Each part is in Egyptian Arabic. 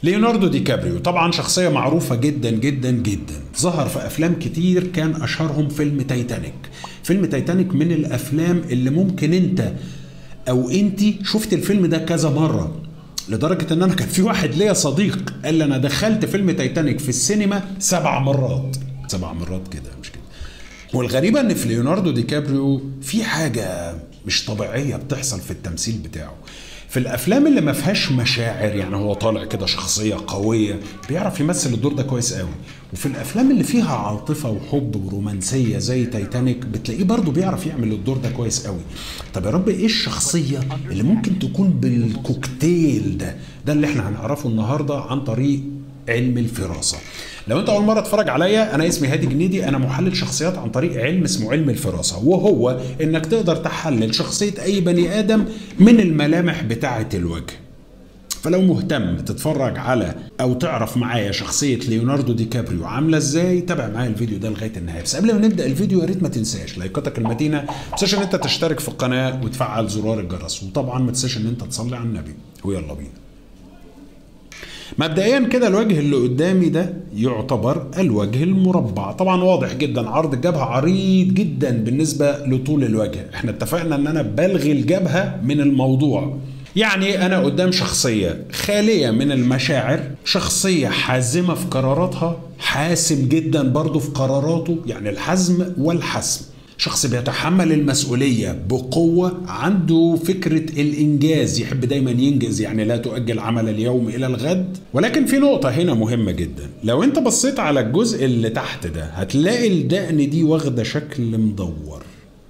ليوناردو دي كابريو طبعا شخصية معروفة جدا جدا جدا ظهر في أفلام كتير كان أشهرهم فيلم تايتانيك فيلم تايتانيك من الأفلام اللي ممكن أنت أو أنت شفت الفيلم ده كذا مرة لدرجة ان انا كان في واحد ليا صديق قال لي انا دخلت فيلم تايتانيك في السينما سبع مرات سبع مرات كده مش كده والغريبة ان في ليوناردو دي كابريو في حاجة مش طبيعية بتحصل في التمثيل بتاعه في الافلام اللي ما فيهاش مشاعر يعني هو طالع كده شخصيه قويه بيعرف يمثل الدور ده كويس قوي وفي الافلام اللي فيها عاطفه وحب ورومانسيه زي تايتانيك بتلاقيه برضه بيعرف يعمل الدور ده كويس قوي طب يا رب ايه الشخصيه اللي ممكن تكون بالكوكتيل ده ده اللي احنا هنعرفه النهارده عن طريق علم الفراسه لو انت اول مره تتفرج عليا انا اسمي هادي جنيدي انا محلل شخصيات عن طريق علم اسمه علم الفراسه وهو انك تقدر تحلل شخصيه اي بني ادم من الملامح بتاعه الوجه فلو مهتم تتفرج على او تعرف معايا شخصيه ليوناردو دي كابريو عامله ازاي تابع معايا الفيديو ده لغايه النهايه بس قبل ما نبدا الفيديو يا ريت ما تنساش لايكاتك المتينه ما تنساش ان انت تشترك في القناه وتفعل زرار الجرس وطبعا ما تنساش ان انت تصلي على النبي ويلا بينا مبدئيا كده الوجه اللي قدامي ده يعتبر الوجه المربع طبعا واضح جدا عرض الجبهه عريض جدا بالنسبه لطول الوجه احنا اتفقنا ان انا بلغي الجبهه من الموضوع يعني انا قدام شخصيه خاليه من المشاعر شخصيه حازمه في قراراتها حاسم جدا برضه في قراراته يعني الحزم والحسم شخص بيتحمل المسؤولية بقوة عنده فكرة الإنجاز يحب دايما ينجز يعني لا تؤجل عمل اليوم إلى الغد ولكن في نقطة هنا مهمة جدا لو أنت بصيت على الجزء اللي تحت ده هتلاقي الدقن دي واخدة شكل مدور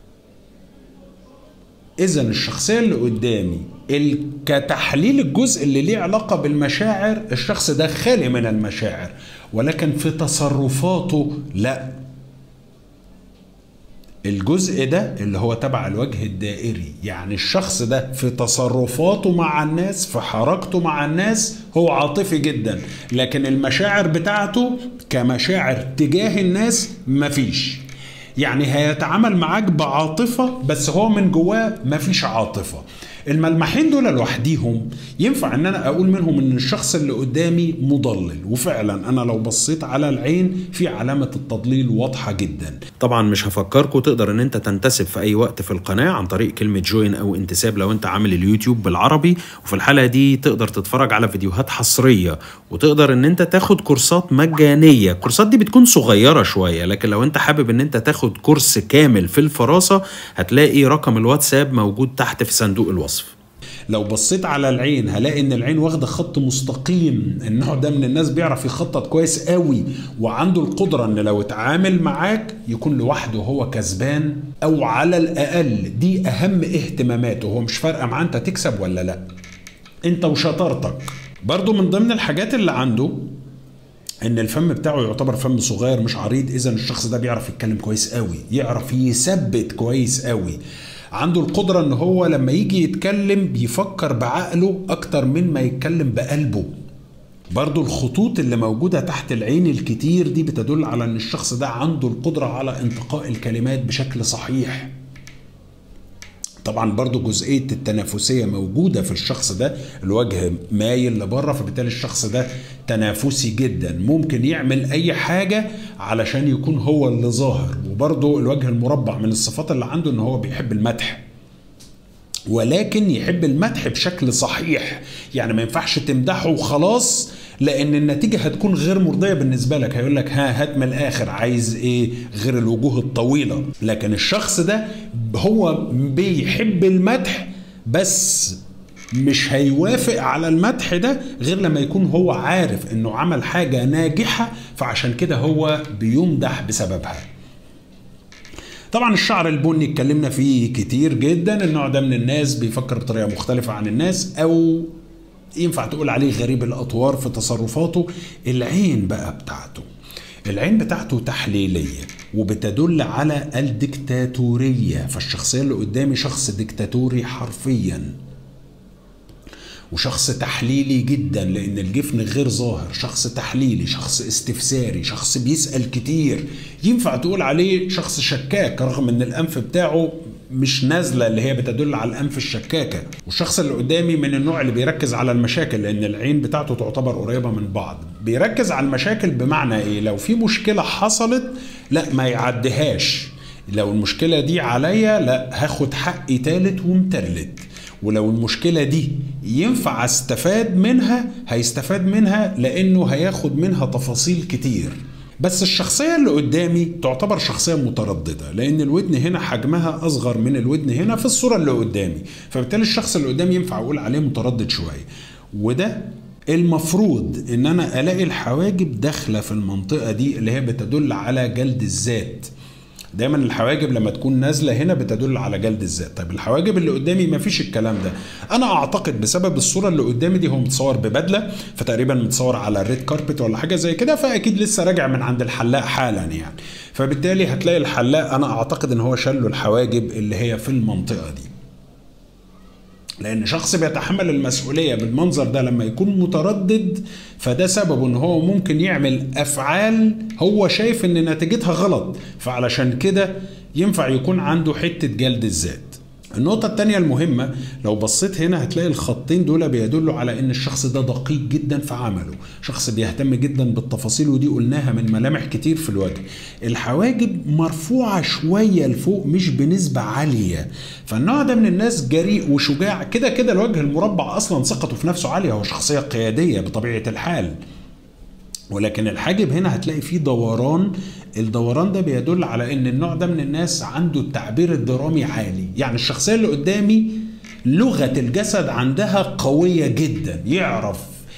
إذا الشخصية اللي قدامي كتحليل الجزء اللي ليه علاقة بالمشاعر الشخص ده خالي من المشاعر ولكن في تصرفاته لا الجزء ده اللي هو تبع الوجه الدائري يعني الشخص ده في تصرفاته مع الناس في حركته مع الناس هو عاطفي جدا لكن المشاعر بتاعته كمشاعر تجاه الناس مفيش يعني هيتعامل معاك بعاطفة بس هو من جواه مفيش عاطفة الملمحين دول لوحديهم ينفع ان انا اقول منهم ان الشخص اللي قدامي مضلل وفعلا انا لو بصيت على العين في علامة التضليل واضحة جدا طبعا مش هفكركم تقدر ان انت تنتسب في اي وقت في القناة عن طريق كلمة جوين او انتساب لو انت عامل اليوتيوب بالعربي وفي الحالة دي تقدر تتفرج على فيديوهات حصرية وتقدر ان انت تاخد كورسات مجانية الكورسات دي بتكون صغيرة شوية لكن لو انت حابب ان انت تاخد كورس كامل في الفراسة هتلاقي رقم الواتساب موجود تحت في صندوق الوصف لو بصيت على العين هلاقي ان العين واخده خط مستقيم النوع ده من الناس بيعرف يخطط كويس قوي وعنده القدره ان لو اتعامل معاك يكون لوحده هو كسبان او على الاقل دي اهم اهتماماته هو مش فارقه معاه انت تكسب ولا لا انت وشطارتك برضو من ضمن الحاجات اللي عنده ان الفم بتاعه يعتبر فم صغير مش عريض اذا الشخص ده بيعرف يتكلم كويس قوي يعرف يثبت كويس قوي عنده القدرة ان هو لما يجي يتكلم بيفكر بعقله اكتر من ما يتكلم بقلبه برضو الخطوط اللي موجودة تحت العين الكتير دي بتدل على ان الشخص ده عنده القدرة على انتقاء الكلمات بشكل صحيح طبعا برضو جزئية التنافسية موجودة في الشخص ده الوجه مايل لبره فبالتالي الشخص ده تنافسي جدا ممكن يعمل اي حاجة علشان يكون هو اللي ظاهر وبرضو الوجه المربع من الصفات اللي عنده ان هو بيحب المدح ولكن يحب المدح بشكل صحيح يعني ما ينفعش تمدحه وخلاص لان النتيجه هتكون غير مرضيه بالنسبه لك هيقول لك ها هات من الاخر عايز ايه غير الوجوه الطويله لكن الشخص ده هو بيحب المدح بس مش هيوافق على المدح ده غير لما يكون هو عارف انه عمل حاجه ناجحه فعشان كده هو بيمدح بسببها طبعا الشعر البني اتكلمنا فيه كتير جدا النوع ده من الناس بيفكر بطريقه مختلفه عن الناس او ينفع تقول عليه غريب الاطوار في تصرفاته العين بقى بتاعته العين بتاعته تحليليه وبتدل على الدكتاتوريه فالشخصيه اللي قدامي شخص ديكتاتوري حرفيا وشخص تحليلي جدا لان الجفن غير ظاهر شخص تحليلي شخص استفساري شخص بيسال كتير ينفع تقول عليه شخص شكاك رغم ان الانف بتاعه مش نازله اللي هي بتدل على الانف الشكاكه والشخص اللي قدامي من النوع اللي بيركز على المشاكل لان العين بتاعته تعتبر قريبه من بعض بيركز على المشاكل بمعنى ايه لو في مشكله حصلت لا ما يعديهاش لو المشكله دي عليا لا هاخد حقي تالت ومتلت ولو المشكلة دي ينفع استفاد منها هيستفاد منها لانه هياخد منها تفاصيل كتير بس الشخصية اللي قدامي تعتبر شخصية مترددة لأن الودن هنا حجمها أصغر من الودن هنا في الصورة اللي قدامي فبالتالي الشخص اللي قدامي ينفع أقول عليه متردد شوية وده المفروض ان انا الاقي الحواجب داخله في المنطقه دي اللي هي بتدل على جلد الذات دايما الحواجب لما تكون نازله هنا بتدل على جلد الذات طيب الحواجب اللي قدامي ما فيش الكلام ده انا اعتقد بسبب الصوره اللي قدامي دي هو متصور ببدله فتقريبا متصور على الريد كاربت ولا حاجه زي كده فاكيد لسه راجع من عند الحلاق حالا يعني فبالتالي هتلاقي الحلاق انا اعتقد ان هو شال له الحواجب اللي هي في المنطقه دي لان شخص بيتحمل المسؤوليه بالمنظر ده لما يكون متردد فده سببه ان هو ممكن يعمل افعال هو شايف ان نتيجتها غلط فعلشان كده ينفع يكون عنده حته جلد الذات النقطة التانية المهمة لو بصيت هنا هتلاقي الخطين دول بيدلوا على ان الشخص ده دقيق جدا في عمله شخص بيهتم جدا بالتفاصيل ودي قلناها من ملامح كتير في الوجه الحواجب مرفوعة شوية لفوق مش بنسبة عالية فالنوع ده من الناس جريء وشجاع كده كده الوجه المربع اصلا ثقته في نفسه عالية هو شخصية قيادية بطبيعة الحال ولكن الحاجب هنا هتلاقي فيه دوران الدوران ده بيدل على ان النوع ده من الناس عنده التعبير الدرامي عالي يعني الشخصيه اللي قدامي لغه الجسد عندها قويه جدا يعرف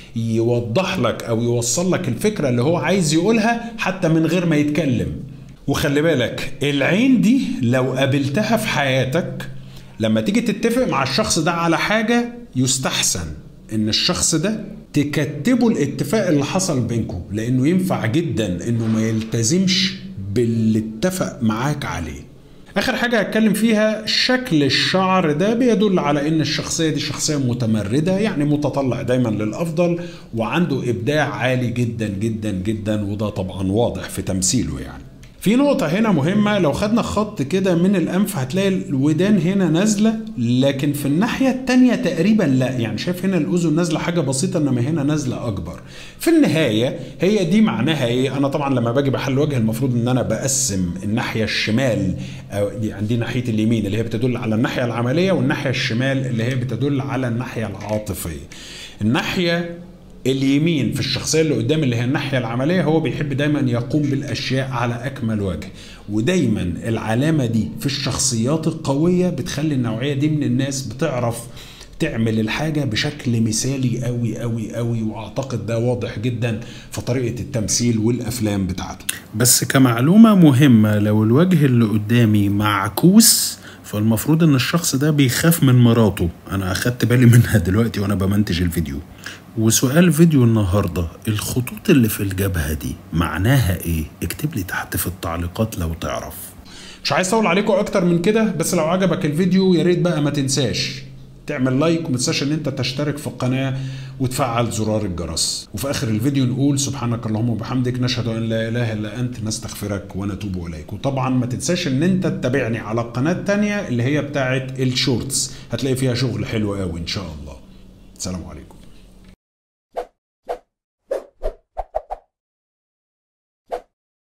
يوضح لك او يوصل لك الفكره اللي هو عايز يقولها حتى من غير ما يتكلم وخلي بالك العين دي لو قابلتها في حياتك لما تيجي تتفق مع الشخص ده على حاجه يستحسن ان الشخص ده تكتبوا الاتفاق اللي حصل بينكم لانه ينفع جدا انه ما يلتزمش باللي اتفق معاك عليه اخر حاجه هتكلم فيها شكل الشعر ده بيدل على ان الشخصيه دي شخصيه متمرده يعني متطلع دايما للافضل وعنده ابداع عالي جدا جدا جدا وده طبعا واضح في تمثيله يعني في نقطة هنا مهمة لو خدنا خط كده من الأنف هتلاقي الودان هنا نازلة لكن في الناحية التانية تقريبا لا يعني شايف هنا الأذن نازلة حاجة بسيطة إنما هنا نازلة أكبر في النهاية هي دي معناها إيه أنا طبعا لما باجي بحل وجه المفروض إن أنا بقسم الناحية الشمال أو دي عندي ناحية اليمين اللي هي بتدل على الناحية العملية والناحية الشمال اللي هي بتدل على الناحية العاطفية الناحية اليمين في الشخصية اللي قدام اللي هي الناحية العملية هو بيحب دايما يقوم بالأشياء على أكمل وجه ودايما العلامة دي في الشخصيات القوية بتخلي النوعية دي من الناس بتعرف تعمل الحاجة بشكل مثالي قوي قوي قوي واعتقد ده واضح جدا في طريقة التمثيل والافلام بتاعته بس كمعلومة مهمة لو الوجه اللي قدامي معكوس فالمفروض ان الشخص ده بيخاف من مراته انا اخدت بالي منها دلوقتي وانا بمنتج الفيديو وسؤال فيديو النهاردة الخطوط اللي في الجبهة دي معناها ايه اكتب لي تحت في التعليقات لو تعرف مش عايز اطول عليكم اكتر من كده بس لو عجبك الفيديو يا ريت بقى ما تنساش تعمل لايك وما تنساش ان انت تشترك في القناه وتفعل زرار الجرس وفي اخر الفيديو نقول سبحانك اللهم وبحمدك نشهد ان لا اله الا انت نستغفرك ونتوب اليك وطبعا ما تنساش ان انت تتابعني على القناه الثانيه اللي هي بتاعه الشورتس هتلاقي فيها شغل حلو قوي ان شاء الله السلام عليكم